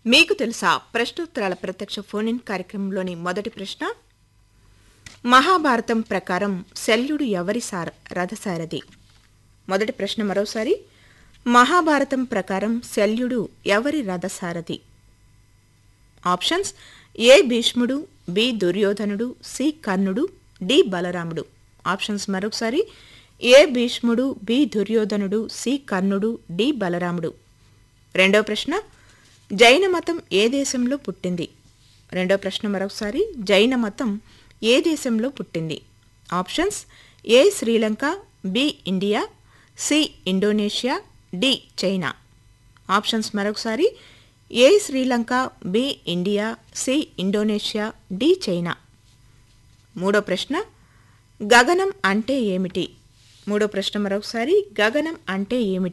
మీకు తెలుసా ప్రశ్నోత్తరాల ప్రత్యక్ష ఫోన్ ఇన్ కార్యక్రమంలోని మొదటి ప్రశ్న మహాభారతం ప్రకారం శల్యుడు ఎవరి సార రథసారథి మొదటి ప్రశ్న మరోసారి మహాభారతం ప్రకారం శల్యుడు ఎవరి రథసారథి ఆప్షన్స్ ఏ భీష్ముడు బి దుర్యోధనుడు సి కర్ణుడు డి బలరాముడు ఆప్షన్స్ మరొకసారి ఏ భీష్ముడు బి దుర్యోధనుడు సి కర్ణుడు డి బలరాముడు రెండో ప్రశ్న జైన మతం ఏ దేశంలో పుట్టింది రెండో ప్రశ్న మరొకసారి జైన మతం ఏ దేశంలో పుట్టింది options A Sri Lanka B India C Indonesia D China options మరొకసారి A Sri Lanka B India C Indonesia D China మూడో ప్రశ్న గగనం అంటే ఏమిటి మూడో ప్రశ్న మరొకసారి గగనం అంటే ఏమిటి